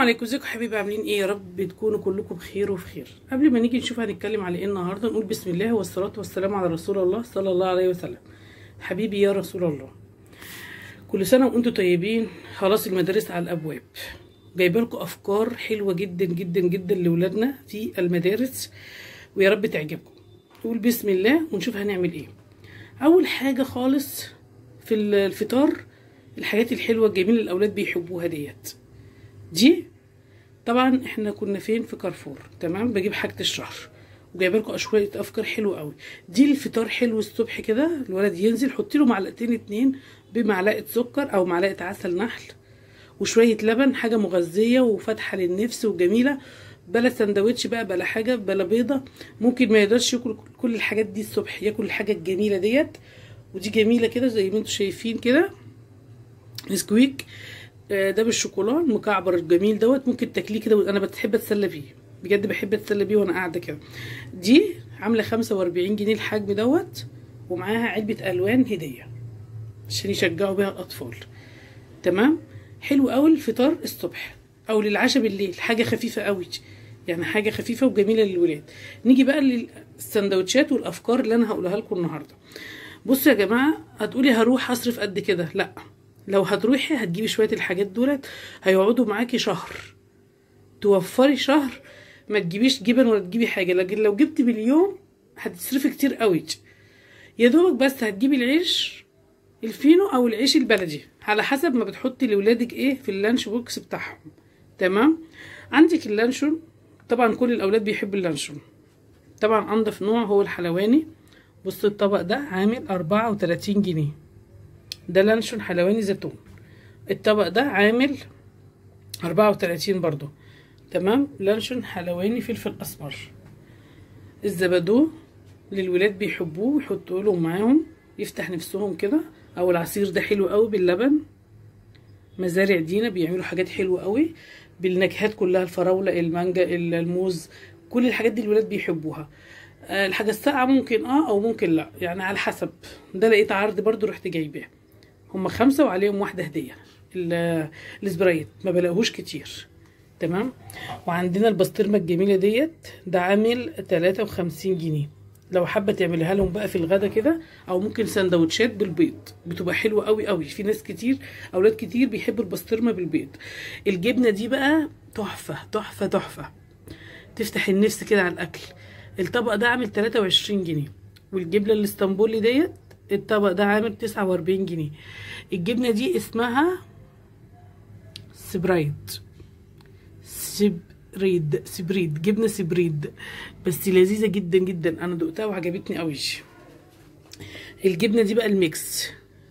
عليكم ازيكم حبايبي عاملين ايه يا رب تكونوا كلكم بخير وفي خير قبل ما نيجي نشوف هنتكلم على ايه النهارده نقول بسم الله والصلاه والسلام على رسول الله صلى الله عليه وسلم حبيبي يا رسول الله كل سنه وانتم طيبين خلاص المدارس على الابواب جايبه لكم افكار حلوه جدا جدا جدا لاولادنا في المدارس ويا رب تعجبكم نقول بسم الله ونشوف هنعمل ايه اول حاجه خالص في الفطار الحاجات الحلوه الجميله اللي الاولاد بيحبوها ديت دي طبعا احنا كنا فين في كارفور تمام بجيب حاجه الشهر وجايبه لكم شويه افكار حلوه قوي دي الفطار حلو الصبح كده الولد ينزل حطي له معلقتين اتنين بمعلقه سكر او معلقه عسل نحل وشويه لبن حاجه مغذيه وفاتحه للنفس وجميله بلا سندوتش بقى بلا حاجه بلا بيضه ممكن ما يقدرش ياكل كل الحاجات دي الصبح ياكل الحاجه الجميله ديت ودي جميله كده زي ما انتم شايفين كده نسكويك ده بالشوكولا المكعبر الجميل دوت ممكن تاكليه كده انا بحب اتسلى بيه بجد بحب اتسلى بيه وانا قاعده كده دي عامله 45 جنيه الحجم دوت ومعاها علبه الوان هديه عشان يشجعوا بيها الاطفال تمام حلو قوي الفطار الصبح او للعشاء بالليل حاجه خفيفه قوي يعني حاجه خفيفه وجميله للولاد نيجي بقى للسندوتشات والافكار اللي انا هقولها لكم النهارده بصوا يا جماعه هتقولي هروح اصرف قد كده لا لو هتروحي هتجيبي شويه الحاجات دولت هيقعدوا معاكي شهر توفري شهر ما تجيبيش جبن ولا تجيبي حاجه لكن لو جبتي باليوم هتصرفي كتير قوي يا دوبك بس هتجيبي العيش الفينو او العيش البلدي على حسب ما بتحطي لاولادك ايه في اللانش بوكس بتاعهم تمام عندك اللانشون طبعا كل الاولاد بيحبوا اللانشون طبعا انضف نوع هو الحلواني بص الطبق ده عامل أربعة وتلاتين جنيه ده لانشون حلواني زيتون الطبق ده عامل أربعة وتلاتين برضو تمام لانشون حلواني فلفل أسمر الزبادو للولاد بيحبوه يحطوا له معاهم يفتح نفسهم كده او العصير ده حلو قوي باللبن مزارع دينا بيعملوا حاجات حلوه قوي بالنكهات كلها الفراوله المانجا الموز كل الحاجات دي الولاد بيحبوها الحاجه الساقعه ممكن اه او ممكن لا يعني على حسب ده لقيت عرض برضو رحت جايباه هما خمسة وعليهم واحدة هدية السبرايت ما بلاقوهوش كتير تمام وعندنا البسطرمة الجميلة ديت ده عامل تلاتة وخمسين جنيه لو حابة تعملها لهم بقى في الغدا كده او ممكن سندوتشات بالبيض بتبقى حلوة قوي قوي في ناس كتير اولاد كتير بيحبوا البسطرمة بالبيض الجبنة دي بقى تحفة تحفة تحفة تفتح النفس كده على الاكل الطبق ده عامل تلاتة وعشرين جنيه والجبنة الاسطنبولي ديت الطبق ده عامل تسعة واربعين جنيه الجبنة دي اسمها سبرايت سبريد سبريد جبنة سبريد بس لذيذة جدا جدا انا دقتها وعجبتني قوي الجبنة دي بقى الميكس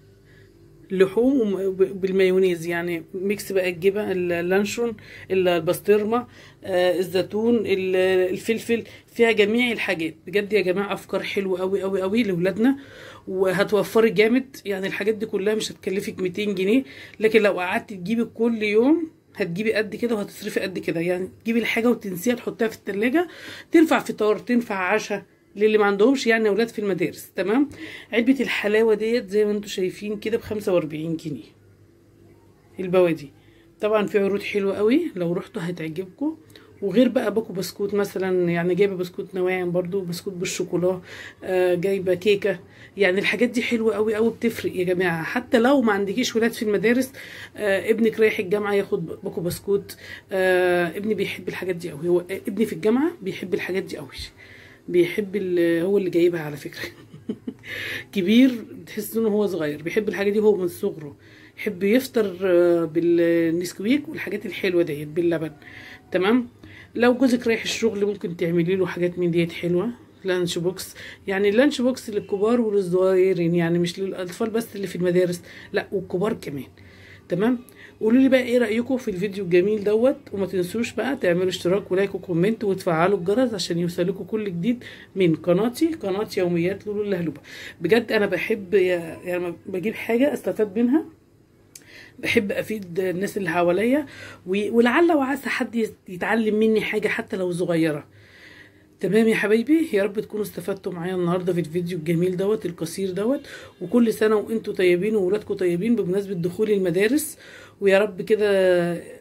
لحوم بالمايونيز يعني ميكس بقى الجبن اللانشون البسطرمه الزيتون الفلفل فيها جميع الحاجات بجد يا جماعه افكار حلوه قوي قوي قوي لاولادنا وهتوفري جامد يعني الحاجات دي كلها مش هتكلفك 200 جنيه لكن لو قعدت تجيبي كل يوم هتجيبي قد كده وهتصرفي قد كده يعني تجيبي الحاجه وتنسيها تحطيها في التلاجة تنفع فطار تنفع عشاء للي ما عندهمش يعني اولاد في المدارس تمام علبه الحلاوه ديت زي ما انتم شايفين كده ب 45 جنيه البوادي طبعا في عروض حلوه قوي لو رحتوا هتعجبكم وغير بقى باكو بسكوت مثلا يعني جايبه بسكوت نواعم برضو بسكوت بالشوكولا آه جايبه كيكه يعني الحاجات دي حلوه قوي قوي بتفرق يا جماعه حتى لو ما عندكيش ولاد في المدارس آه ابنك رايح الجامعه ياخد باكو بسكوت آه ابني بيحب الحاجات دي قوي هو ابني في الجامعه بيحب الحاجات دي قوي بيحب هو اللي جايبها على فكره كبير تحس انه هو صغير بيحب الحاجه دي هو من صغره يحب يفطر بالنسكويك والحاجات الحلوه ديت باللبن تمام لو جوزك رايح الشغل ممكن تعملي له حاجات من ديت حلوه لانش بوكس يعني اللانش بوكس للكبار وللصغيرين يعني مش للاطفال بس اللي في المدارس لا والكبار كمان تمام قولوا لي بقى ايه رايكم في الفيديو الجميل دوت وما تنسوش بقى تعملوا اشتراك ولايك وكومنت وتفعلوا الجرس عشان يوصلكم كل جديد من قناتي قناه يوميات لولو اللهلوبه بجد انا بحب يعني بجيب حاجه استفاد منها بحب افيد الناس اللي حواليا ولعل وعسى حد يتعلم مني حاجه حتى لو صغيره تمام يا حبايبي يا رب تكونوا استفدتوا معايا النهارده في الفيديو الجميل دوت القصير دوت وكل سنه وانتم طيبين وولادكم طيبين بمناسبه دخول المدارس ويا رب كده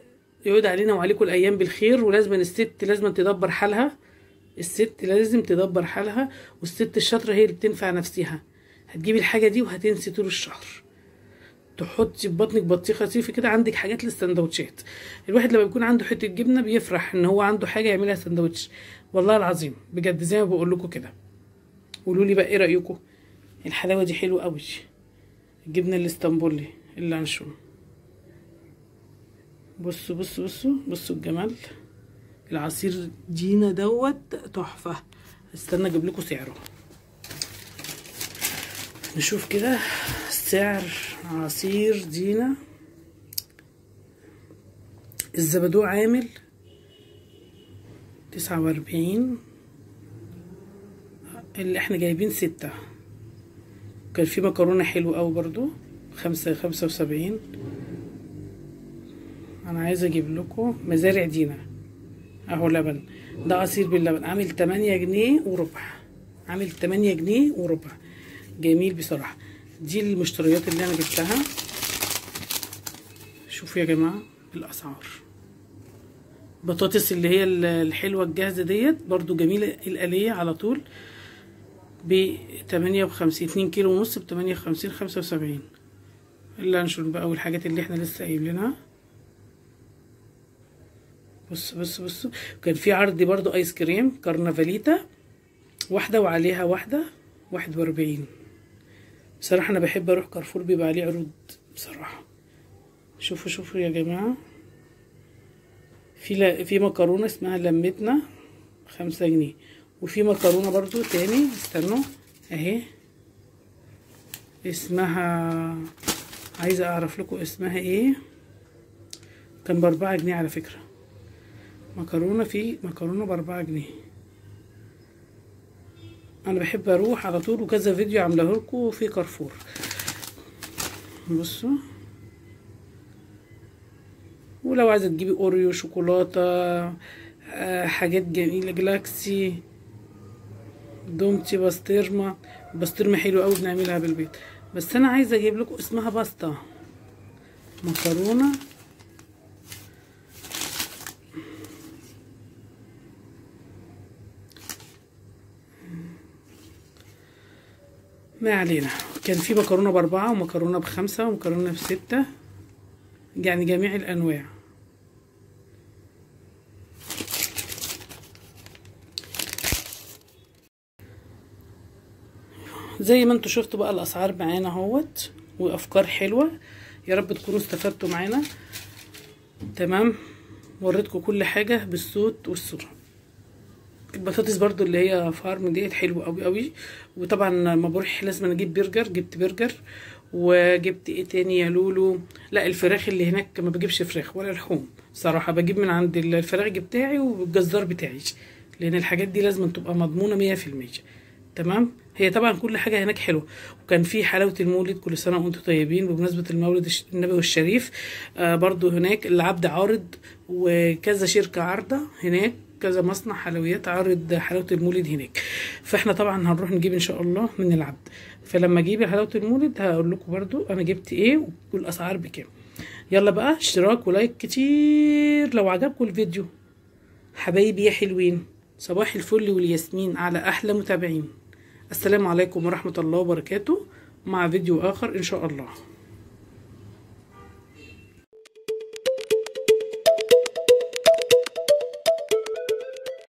يعود علينا وعليكم الايام بالخير ولازم الست لازم تدبر حالها الست لازم تدبر حالها والست الشاطره هي اللي بتنفع نفسها هتجيبي الحاجه دي وهتنسي طول الشهر تحطي في بطنك بطيخه صيفي كده عندك حاجات للسندوتشات الواحد لما بيكون عنده حته جبنه بيفرح ان هو عنده حاجه يعملها سندوتش والله العظيم بجد زي ما بقول لكم كده قولوا لي بقى ايه رايكم الحلاوه دي حلوه قوي الجبنه الاسطنبولي اللانشون بصوا بصوا بصوا بصوا الجمال العصير جينا دوت تحفه استنى اجيب لكم سعره نشوف كده سعر عصير دينا الزبدو عامل تسعة وأربعين اللي احنا جايبين ستة كان في مكرونة حلوة أوي برضو خمسة خمسة وسبعين أنا عايزة أجيب لكم مزارع دينا أهو لبن ده عصير باللبن عامل تمانية جنيه وربع عامل تمانية جنيه وربع جميل بصراحة دي المشتريات اللي أنا جبتها شوفوا يا جماعة الأسعار بطاطس اللي هي الحلوة الجاهزة ديت برضو جميلة الآلية على طول ب 58 2 كيلو ونص ب 58 75 اللانشون بقى والحاجات اللي احنا لسه قايلينها بص بص بص كان في عرض برضو ايس كريم كارنافاليتا واحدة وعليها واحدة واحد واربعين بصراحة أنا بحب أروح كارفور بيبقى عليه عروض بصراحة شوفوا شوفوا يا جماعة في لا في مكرونة اسمها لمتنا خمسة جنيه وفي مكرونة برضو تاني استنوا اهي اسمها عايزة اعرف لكم اسمها ايه كان باربعة جنيه على فكرة مكرونة في مكرونة باربعة جنيه انا بحب اروح على طول وكذا فيديو عاملاه لكم في كارفور بصوا ولو عايزه تجيبي اوريو شوكولاته آه حاجات جميله جلاكسي دومتي بسطرمه بسطرمه حلوه قوي بنعملها بالبيت بس انا عايزه اجيب لكم اسمها باستا مكرونه ما علينا كان في مكرونه باربعه ومكرونه بخمسه ومكرونه بسته يعني جميع الانواع زي ما انتوا شفتوا بقى الاسعار معانا اهوت وافكار حلوه يا رب تكونوا استفدتوا معانا تمام وريتكم كل حاجه بالصوت والصوره البطاطس برضو اللي هي فارم ديت حلوه قوي قوي وطبعا لما بروح لازم اجيب برجر جبت برجر وجبت ايه تاني يا لولو لا الفراخ اللي هناك ما بجيبش فراخ ولا لحوم صراحه بجيب من عند الفراخ بتاعي والجزار بتاعي لان الحاجات دي لازم تبقى مضمونه مية في المية تمام هي طبعا كل حاجه هناك حلوه وكان في حلاوه المولد كل سنه وانتم طيبين بمناسبه المولد النبوي الشريف آه برضو هناك العبد عارض وكذا شركه عارضه هناك كذا مصنع حلويات عارض حلاوه المولد هناك فاحنا طبعا هنروح نجيب ان شاء الله من العبد فلما اجيب حلاوه المولد هقول لكم برضو انا جبت ايه والاسعار بكام يلا بقى اشتراك ولايك كتير لو عجبكم الفيديو حبايبي يا حلوين صباح الفل والياسمين على احلى متابعين السلام عليكم ورحمه الله وبركاته مع فيديو اخر ان شاء الله